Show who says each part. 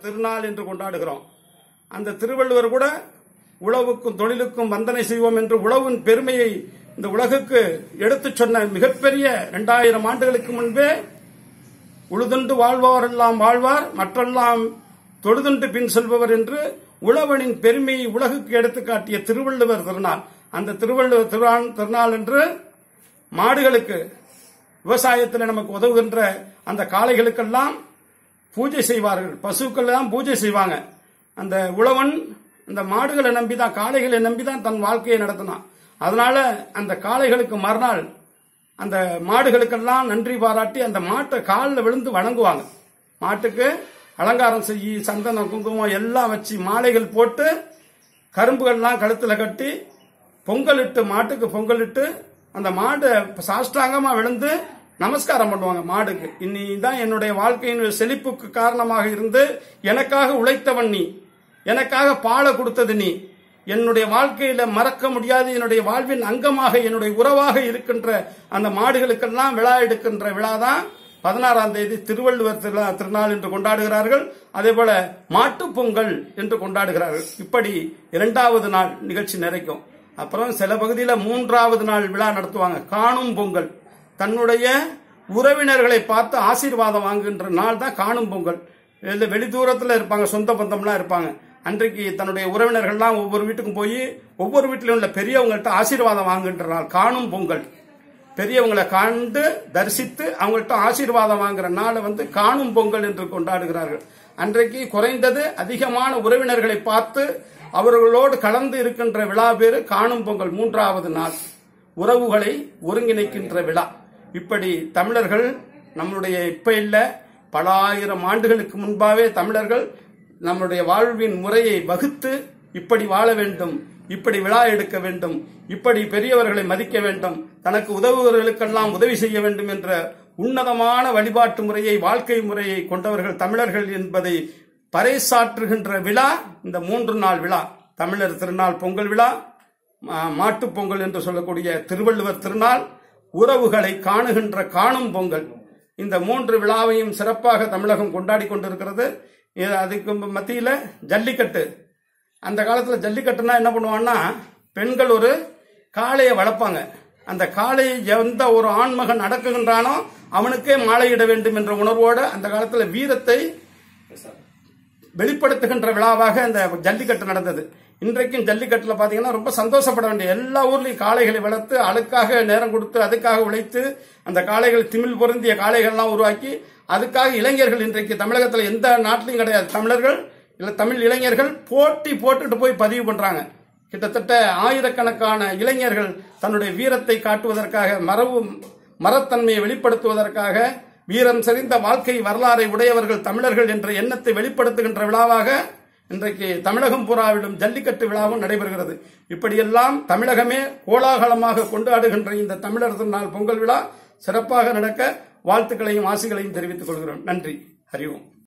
Speaker 1: திருநாள் என்று கொண்டாடுகிறோம் அந்த திருவள்ளுவர் கூட உழவுக்கும் தொழிலுக்கும் வந்தனை செய்வோம் என்று உழவின் பெருமையை இந்த உலகுக்கு எடுத்துச் சொன்ன மிகப்பெரிய இரண்டாயிரம் ஆண்டுகளுக்கு முன்பே உழுதுண்டு வாழ்பவரெல்லாம் வாழ்வார் மற்றெல்லாம் தொழுதுண்டு பின் செல்பவர் என்று உழவனின் பெருமையை உலகுக்கு எடுத்துக் காட்டிய திருவள்ளுவர் திருநாள் அந்த திருவள்ளுவர் திருநாள் திருநாள் என்று மாடுகளுக்கு விவசாயத்தில் நமக்கு உதவுகின்ற அந்த காளைகளுக்கெல்லாம் பூஜை செய்வார்கள் பசுக்கள் எல்லாம் பூஜை செய்வாங்க அந்த உழவன் அந்த மாடுகளை நம்பி தான் காளைகளை நம்பி தான் தன் வாழ்க்கையை நடத்தினான் அதனால அந்த காளைகளுக்கு மறுநாள் அந்த மாடுகளுக்கெல்லாம் நன்றி பாராட்டி அந்த மாட்டை காலில் விழுந்து வணங்குவாங்க மாட்டுக்கு அலங்காரம் செய்யி சந்தனம் குங்குமம் எல்லாம் வச்சு மாலைகள் போட்டு கரும்புகள்லாம் கழுத்துல கட்டி பொங்கலிட்டு மாட்டுக்கு பொங்கலிட்டு அந்த மாடு சாஷ்டாங்கமா விழுந்து நமஸ்காரம் பண்ணுவாங்க மாடுக்கு இன்னி தான் என்னுடைய வாழ்க்கையின் செழிப்புக்கு காரணமாக இருந்து எனக்காக உழைத்தவன் நீ எனக்காக பாலை கொடுத்தது நீ என்னுடைய வாழ்க்கையில மறக்க முடியாத என்னுடைய வாழ்வின் அங்கமாக என்னுடைய உறவாக இருக்கின்ற அந்த மாடுகளுக்கெல்லாம் விழா எடுக்கின்ற விழா தான் பதினாறாம் தேதி திருவள்ளுவர் திருநா- திருநாள் என்று கொண்டாடுகிறார்கள் அதே போல மாட்டுப் பொங்கல் என்று கொண்டாடுகிறார்கள் இப்படி இரண்டாவது நாள் நிகழ்ச்சி நிறைக்கும் அப்புறம் சில பகுதியில் மூன்றாவது நாள் விழா நடத்துவாங்க காணும் பொங்கல் தன்னுடைய உறவினர்களை பார்த்து ஆசீர்வாதம் வாங்குகின்ற நாள் தான் காணும் பொங்கல் இல்ல வெளி தூரத்தில் இருப்பாங்க சொந்த பந்தம்லாம் இருப்பாங்க அன்றைக்கு தன்னுடைய உறவினர்கள்லாம் ஒவ்வொரு வீட்டுக்கும் போய் ஒவ்வொரு வீட்டிலும் உள்ள பெரியவங்கள்ட்ட ஆசீர்வாதம் வாங்குகின்ற நாள் காணும் பொங்கல் பெரியவங்களை கண்டு தரிசித்து அவங்கள்ட்ட ஆசீர்வாதம் வாங்குற நாளை வந்து காணும் பொங்கல் என்று கொண்டாடுகிறார்கள் அன்றைக்கு குறைந்தது அதிகமான உறவினர்களை பார்த்து அவர்களோடு கலந்து இருக்கின்ற விழா பேரு காணும் பொங்கல் மூன்றாவது நாள் உறவுகளை ஒருங்கிணைக்கின்ற விழா இப்படி தமிழர்கள் நம்மளுடைய இப்ப இல்ல பல ஆயிரம் ஆண்டுகளுக்கு முன்பாவே தமிழர்கள் நம்முடைய வாழ்வின் முறையை வகுத்து இப்படி வாழ வேண்டும் இப்படி விழா எடுக்க வேண்டும் இப்படி பெரியவர்களை மதிக்க வேண்டும் தனக்கு உதவுவர்களுக்கெல்லாம் உதவி செய்ய வேண்டும் என்ற உன்னதமான வழிபாட்டு முறையை வாழ்க்கை முறையை கொண்டவர்கள் தமிழர்கள் என்பதை பறைசாற்றுகின்ற விழா இந்த மூன்று நாள் விழா தமிழர் திருநாள் பொங்கல் விழா மா- மாட்டுப் பொங்கல் என்று சொல்லக்கூடிய திருவள்ளுவர் திருநாள் உறவுகளை காணுகின்ற காணும் பொங்கல் இந்த மூன்று விழாவையும் சிறப்பாக தமிழகம் கொண்டாடி கொண்டிருக்கிறது இது- அதுக்கு மத்தியில ஜல்லிக்கட்டு அந்த காலத்துல ஜல்லிக்கட்டுனா என்ன பண்ணுவான்னா பெண்கள் ஒரு காளையை வளர்ப்பாங்க அந்த காளையை எந்த ஒரு ஆண்மகன் அடக்குகின்றானோ அவனுக்கே மாலையிட வேண்டும் என்ற உணர்வோடு அந்த காலத்துல வீரத்தை வெளிப்படுத்துகின்ற விழாவாக அந்த ஜல்லிக்கட்டு நடந்தது இன்றைக்கும் ஜல்லிக்கட்டுல பாத்தீங்கன்னா ரொம்ப சந்தோஷப்பட வேண்டிய எல்லா ஊர்லயும் காளைகளை வளர்த்து அதுக்காக நேரம் கொடுத்து அதுக்காக உழைத்து அந்த காளைகள் திமிழ் பொருந்திய காளைகள்லாம் உருவாக்கி அதுக்காக இளைஞர்கள் இன்றைக்கு தமிழகத்துல எந்த நாட்டிலையும் கிடையாது தமிழர்கள் இல்ல தமிழ் இளைஞர்கள் போட்டி போட்டுட்டு போய் பதிவு பண்றாங்க கிட்டத்தட்ட ஆயிரக்கணக்கான இளைஞர்கள் தன்னுடைய வீரத்தை காட்டுவதற்காக மரபு மரத்தன்மையை வெளிப்படுத்துவதற்காக வீரம் செறிந்த வாழ்க்கை வரலாறை உடையவர்கள் தமிழர்கள் என்ற எண்ணத்தை வெளிப்படுத்துகின்ற விழாவாக இன்றைக்கு தமிழகம் பூராவிலும் ஜல்லிக்கட்டு விழாவும் நடைபெறுகிறது இப்படியெல்லாம் தமிழகமே கோலாகலமாக கொண்டாடுகின்ற இந்த தமிழர் திருநாள் பொங்கல் விழா சிறப்பாக நடக்க வாழ்த்துக்களையும் ஆசிகளையும் தெரிவித்துக் கொள்கிறோம் நன்றி ஹரி ஓம்